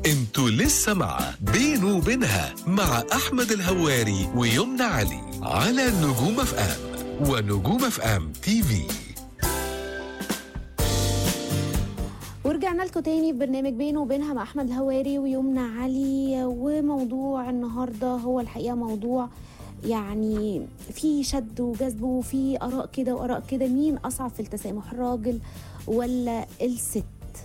انتوا لسه مع بينه وبينها مع احمد الهواري ويمنى علي على نجوم اف ام ونجوم اف ام تي في ورجعنا لكم تاني في برنامج بينه وبينها مع احمد الهواري ويمنى علي وموضوع النهارده هو الحقيقه موضوع يعني في شد وجذب وفي اراء كده واراء كده مين اصعب في التسامح الراجل ولا الست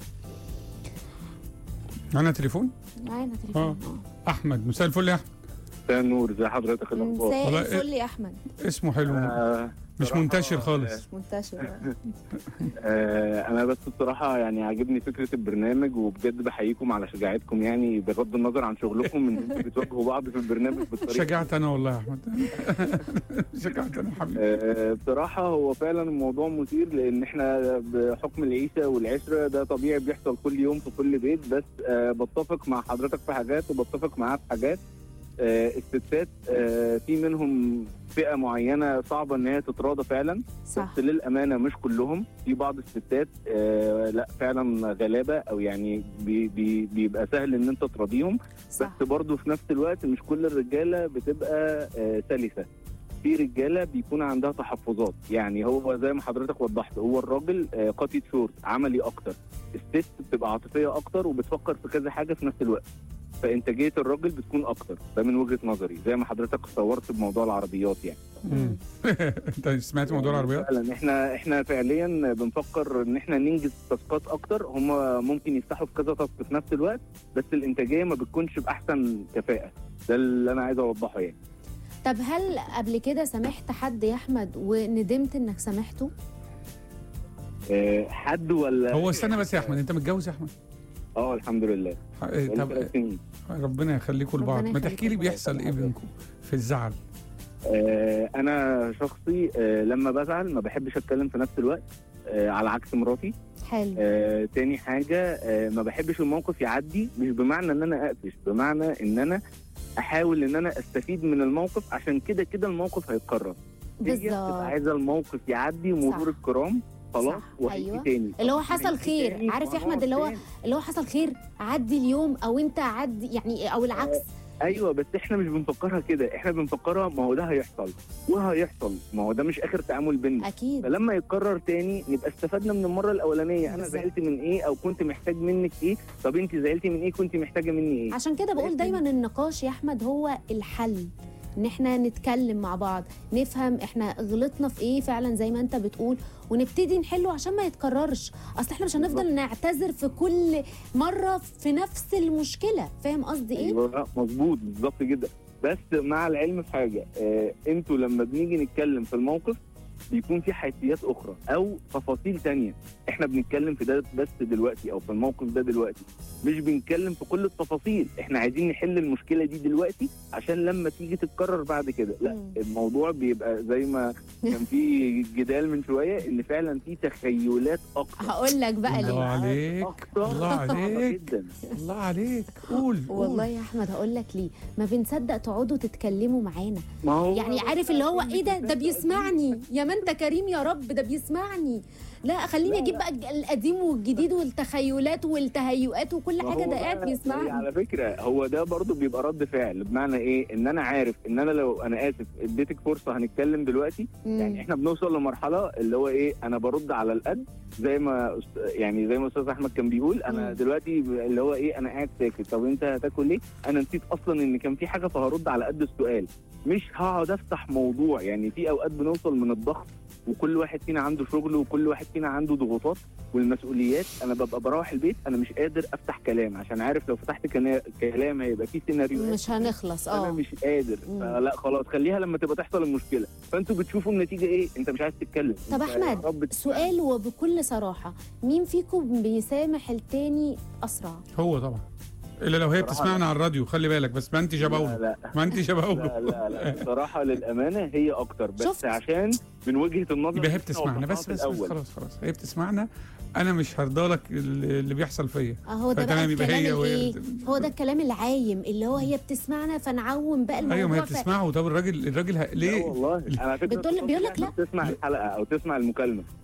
معانا تليفون معانا تليفون آه. احمد مساء الفل يا احمد مساء النور ازي حضرتك اه الاخبار مساء والله الفل يا احمد اسمه حلو آه، مش صراحة- منتشر خالص مش منتشر آه، انا بس بصراحه يعني عاجبني فكره البرنامج وبجد بحييكم على شجاعتكم يعني بغض النظر عن شغلكم ان انتوا بتواجهوا بعض في البرنامج بالطريقه شجعت انا والله يا احمد شجعت انا حبيبي آه، بصراحة هو فعلا الموضوع مثير لأن احنا بحكم العيشة والعشرة ده طبيعي بيحصل كل يوم في كل بيت بس آه، بتفق مع حضرتك في حاجات وبتفق معاه في حاجات آه، الستات آه، في منهم فئة معينة صعبة إن هي تتراضى فعلا صح بس للأمانة مش كلهم في بعض الستات آه، لا فعلا غلابة أو يعني بي بي بيبقى سهل إن أنت تراضيهم صح بس برضه في نفس الوقت مش كل الرجاله بتبقى آه، سلسه في رجاله بيكون عندها تحفظات يعني هو زي ما حضرتك وضحت هو الراجل آه، قطية شورت عملي اكتر الست بتبقى عاطفيه اكتر وبتفكر في كذا حاجه في نفس الوقت فانتاجيه الراجل بتكون اكتر ده من وجهه نظري زي ما حضرتك صورت بموضوع العربيات يعني مم. انت سمعت موضوع العربيات فعلا احنا احنا فعليا بنفكر ان احنا ننجز تاسكات اكتر هم ممكن يفتحوا في كذا تاسك في نفس الوقت بس الانتاجيه ما بتكونش باحسن كفاءه ده اللي انا عايز اوضحه يعني طب هل قبل كده سامحت حد يا احمد وندمت انك سامحته أه حد ولا هو استنى بس يا احمد انت متجوز يا احمد اه الحمد لله ح- بقالي طب ثلاث سنين ربنا يخليكم ربنا لبعض ما يخليكم تحكي لي لبعض. بيحصل ايه بينكم في الزعل أه انا شخصي أه لما بزعل ما بحبش اتكلم في نفس الوقت أه على عكس مراتي حلو أه تاني حاجه أه ما بحبش الموقف يعدي مش بمعنى ان انا اقفش بمعنى ان انا احاول ان انا استفيد من الموقف عشان كده كده الموقف هيتكرر هي بتبقى بالظبط عايزه الموقف يعدي مرور صح. الكرام خلاص صح. وهيجي أيوة. تاني اللي هو طب حصل هيجي خير. تاني، عارف يا ما أحمد اللي هو تاني. اللي هو حصل خير عدي اليوم او انت عدي يعني او العكس ايوه بس احنا مش بنفكرها كده احنا بنفكرها ما هو ده هيحصل وهيحصل ما هو ده مش اخر تعامل بينا اكيد فلما يتكرر تاني نبقى استفدنا من المره الاولانيه انا بالظبط. زعلت من ايه او كنت محتاج منك ايه طب انت زعلتي من ايه كنت محتاجه مني ايه عشان كده بقول لكن- دايما النقاش يا احمد هو الحل ان احنا نتكلم مع بعض نفهم احنا غلطنا في ايه فعلا زي ما انت بتقول ونبتدي نحله عشان ما يتكررش اصل احنا مش هنفضل نعتذر في كل مره في نفس المشكله فاهم قصدي ايه ايوه مظبوط بالظبط جدا بس مع العلم في حاجه آه انتوا لما بنيجي نتكلم في الموقف بيكون في حيثيات اخرى او تفاصيل تانية احنا بنتكلم في ده بس دلوقتي او في الموقف ده دلوقتي مش بنتكلم في كل التفاصيل احنا عايزين نحل المشكله دي دلوقتي عشان لما تيجي تتكرر بعد كده لا مم. الموضوع بيبقى زي ما كان في جدال من شويه ان فعلا في تخيلات اكتر هقول لك بقى الله ليه عليك أكتر الله صعبة عليك جدا الله عليك قول والله قول يا احمد هقول لك ليه ما بنصدق تقعدوا تتكلموا معانا ما هو يعني عارف اللي هو ايه ده ده بيسمعني يا ما انت كريم يا رب ده بيسمعني لا خليني لا، اجيب لا. بقى الج- القديم والجديد والتخيلات والتهيؤات وكل ما حاجه هو ده قاعد بقى- بيسمعني على فكره هو ده برضو بيبقى رد فعل بمعنى ايه ان انا عارف ان انا لو انا اسف اديتك فرصه هنتكلم دلوقتي مم. يعني احنا بنوصل لمرحله اللي هو ايه انا برد على القد زي ما أست- يعني زي ما استاذ احمد كان بيقول انا مم. دلوقتي ب- اللي هو ايه انا قاعد ساكت طب انت هتاكل ايه انا نسيت اصلا ان كان في حاجه فهرد على قد السؤال مش هقعد افتح موضوع يعني في اوقات بنوصل من الضغط وكل واحد فينا عنده شغل وكل واحد فينا عنده ضغوطات والمسؤوليات انا ببقى بروح البيت انا مش قادر افتح كلام عشان عارف لو فتحت كنا- كلام هيبقى فيه سيناريوهات مش هنخلص انا اه مش قادر مم. فلا خلاص خليها لما تبقى تحصل المشكله فانتوا بتشوفوا النتيجه ايه انت مش عايز تتكلم طب أنت يا احمد رب تسمعني. سؤال وبكل صراحه مين فيكم بيسامح التاني اسرع هو طبعا الا لو هي صراحة بتسمعنا على الراديو خلي بالك بس ما انت لا شبهه لا ما انت شبهه لا لا لا بصراحه للامانه هي اكتر بس شفت؟ عشان من وجهه النظر يبقى هي اللي إحنا بتسمعنا بس وضحناها بس, في بس الأول. خلاص خلاص هي بتسمعنا انا مش هرضى لك اللي اللي بيحصل فيا اهو ده بقى فتمام يبقى هي الكلام وهي الايه هو ده الكلام العايم اللي هو هي بتسمعنا فنعوم بقى الموضوع ايوه ما هي ف- بتسمعه طب الراجل الراجل ه... لا ليه والله انا على فكره بتقول- بيقول لك لا. تسمع الحلقه او تسمع المكالمه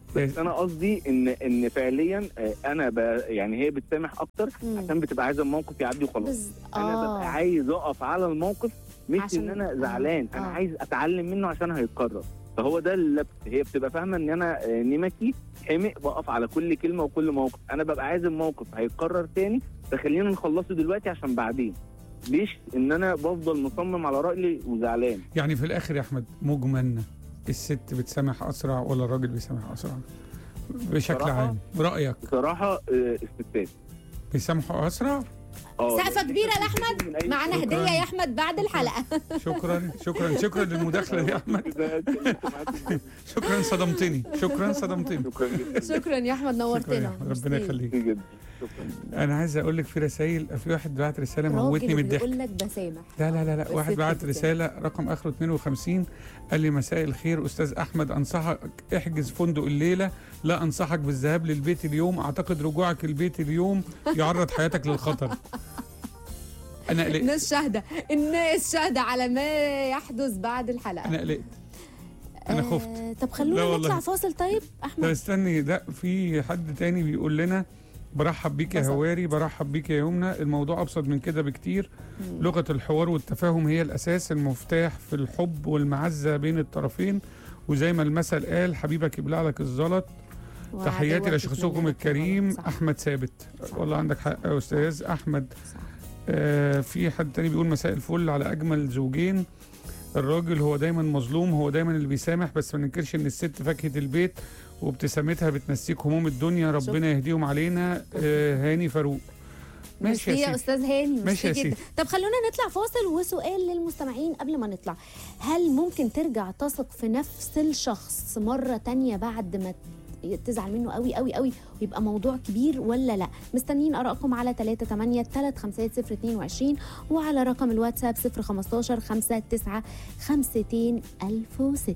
بس انا قصدي ان ان فعليا آه، انا ب... يعني هي بتسامح اكتر مم. عشان بتبقى عايزه الموقف يعدي وخلاص بز... انا اه ببقى عايز اقف على الموقف مش عشان- ان انا آه. زعلان انا آه. عايز اتعلم منه عشان هيتكرر فهو ده اللبس هي بتبقى فاهمه ان انا آه، نمكي حمق بقف على كل كلمه وكل موقف انا ببقى عايز الموقف هيتكرر تاني فخلينا نخلصه دلوقتي عشان بعدين ليش ان انا بفضل مصمم على رايي وزعلان يعني في الاخر يا احمد مجملنا الست بتسامح اسرع ولا الراجل بيسامح اسرع بشكل بصراحة؟ عام رايك بصراحه آه، الستات بيسامحوا اسرع اه سقفة لأن كبيرة إحنا لأحمد. من أي معانا شكراً. هدية يا أحمد بعد الحلقة شكرا شكرا شكرا للمداخله دي يا احمد كده اتكلمت معاك. شكرا صدمتني شكرا صدمتني شكرا جدا شكرا يا أحمد شكرا يا نورتنا أحمد، ربنا ميرسي. يخليك جدا شكرا انا عايز اقول لك في رسائل في واحد بعت رساله موتني راجل من الضحك بيقول لك بسامح لا لا لا لا بس واحد بعت الست رساله رقم اخره 52 قال لي مساء الخير استاذ احمد انصحك احجز فندق الليله لا انصحك بالذهاب للبيت اليوم اعتقد رجوعك البيت اليوم يعرض حياتك للخطر انا قلقت الناس شاهدة الناس شاهدة على ما يحدث بعد الحلقة انا قلقت انا خفت آه طب لا خلونا والله. نطلع فاصل طيب طب أحمد استني لا في حد تاني بيقول لنا برحب بيك يا بسط. هواري برحب بيك يا يمنى الموضوع ابسط من كده بكتير مم. لغه الحوار والتفاهم هي الاساس المفتاح في الحب والمعزه بين الطرفين وزي ما المثل قال حبيبك يبلع لك الزلط تحياتي وعدوك لشخصكم يتمنى لك الكريم الغلط. صح. احمد ثابت والله عندك حق يا استاذ احمد صح. آه في حد تاني بيقول مساء الفل على اجمل زوجين الراجل هو دايما مظلوم هو دايما اللي بيسامح بس ما ننكرش ان الست فاكهه البيت وابتسامتها بتنسيك هموم الدنيا ربنا يهديهم علينا آه هاني فاروق ماشي ميرسي يا يا سيدي استاذ هاني ماشي يا ميرسي جدا سيدي. طب خلونا نطلع فاصل وسؤال للمستمعين قبل ما نطلع هل ممكن ترجع تثق في نفس الشخص مرة تانية بعد ما ت- تزعل منه قوي قوي قوي ويبقى موضوع كبير ولا لا مستنيين ارائكم على 3 8 3 5 0 22 وعلى رقم الواتساب 0 15 5 9 5 1006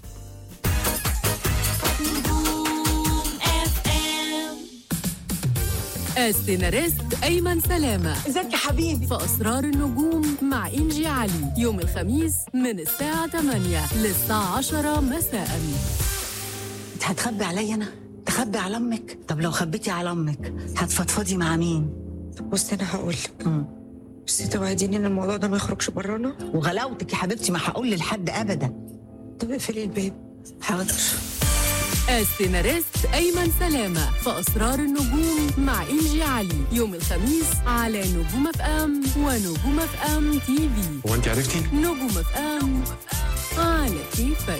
السيناريست أيمن سلامة ازيك يا حبيبي في أسرار النجوم مع إنجي علي يوم الخميس من الساعة 8 للساعة 10 مساء انت هتخبي عليا انا تخبي على امك طب لو خبيتي على امك هتفضفضي مع مين بص انا هقول مم. بس توعديني ان الموضوع ده ما يخرجش برانا وغلاوتك يا حبيبتي ما هقول لحد ابدا طب اقفلي الباب حاضر السيناريست أيمن سلامة في أسرار النجوم مع إنجي علي يوم الخميس على نجوم اف ام ونجوم اف ام تي في هو انت عرفتي؟ نجوم اف ام على كيفك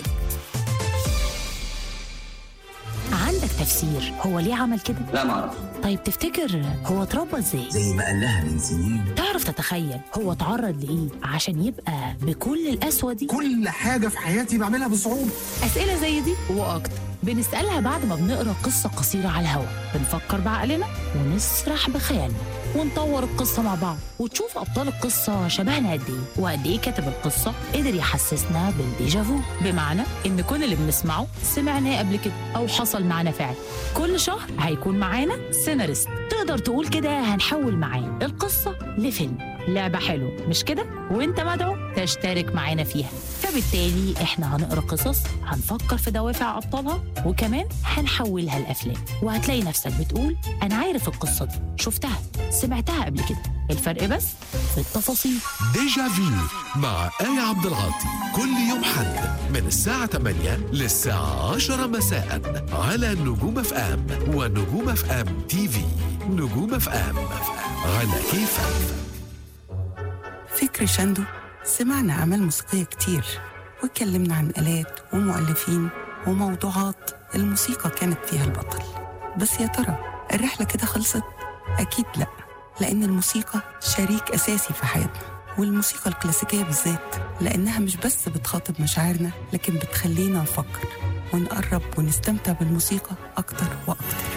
عندك تفسير هو ليه عمل كده؟ لا ما اعرف طيب تفتكر هو اتربى ازاي؟ زي ما قال لها من سنين تعرف تتخيل هو اتعرض لايه عشان يبقى بكل القسوه دي؟ كل حاجة في حياتي بعملها بصعوبة اسئله زي دي واكتر بنسالها بعد ما بنقرا قصه قصيره على الهوا بنفكر بعقلنا ونسرح بخيالنا ونطور القصه مع بعض وتشوف ابطال القصه شبهنا قد ايه وقد ايه كاتب القصه قدر يحسسنا بالديجافو بمعنى ان كل اللي بنسمعه سمعناه قبل كده او حصل معانا فعلا كل شهر هيكون معانا سيناريست تقدر تقول كده هنحول معاه القصه لفيلم لعبة حلوة مش كده؟ وانت مدعو تشترك معانا فيها فبالتالي احنا هنقرا قصص هنفكر في دوافع ابطالها وكمان هنحولها لافلام وهتلاقي نفسك بتقول انا عارف القصة دي شفتها سمعتها قبل كده الفرق بس في التفاصيل ديجا فيو مع آية عبد العاطي كل يوم حد من الساعة 8 للساعة 10 مساء على نجوم اف ام ونجوم اف ام تي في نجوم اف ام على كيفك فكر شندو سمعنا أعمال موسيقية كتير واتكلمنا عن آلات ومؤلفين وموضوعات الموسيقى كانت فيها البطل بس يا ترى الرحلة كده خلصت؟ أكيد لأ لأن الموسيقى شريك أساسي في حياتنا والموسيقى الكلاسيكية بالذات لأنها مش بس بتخاطب مشاعرنا لكن بتخلينا نفكر ونقرب ونستمتع بالموسيقى أكتر وأكتر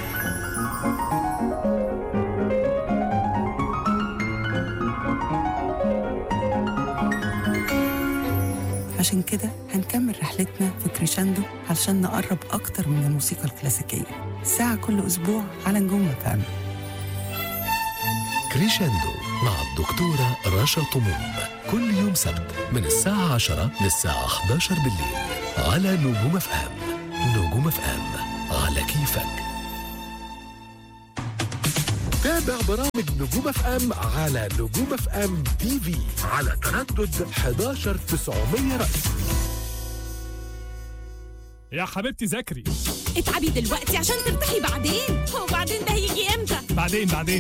عشان كده هنكمل رحلتنا في كريشاندو علشان نقرب أكتر من الموسيقى الكلاسيكية ساعة كل أسبوع على نجوم فهم كريشندو مع الدكتورة رشا طموم كل يوم سبت من الساعة 10 للساعة 11 بالليل على نجوم اف ام نجوم اف ام على على كيفك تابع برامج نجوم اف ام على نجوم اف ام تي في على تردد 11 900 رأس يا حبيبتي ذاكري اتعبي دلوقتي عشان ترتاحي بعدين هو بعدين ده هيجي امتى بعدين بعدين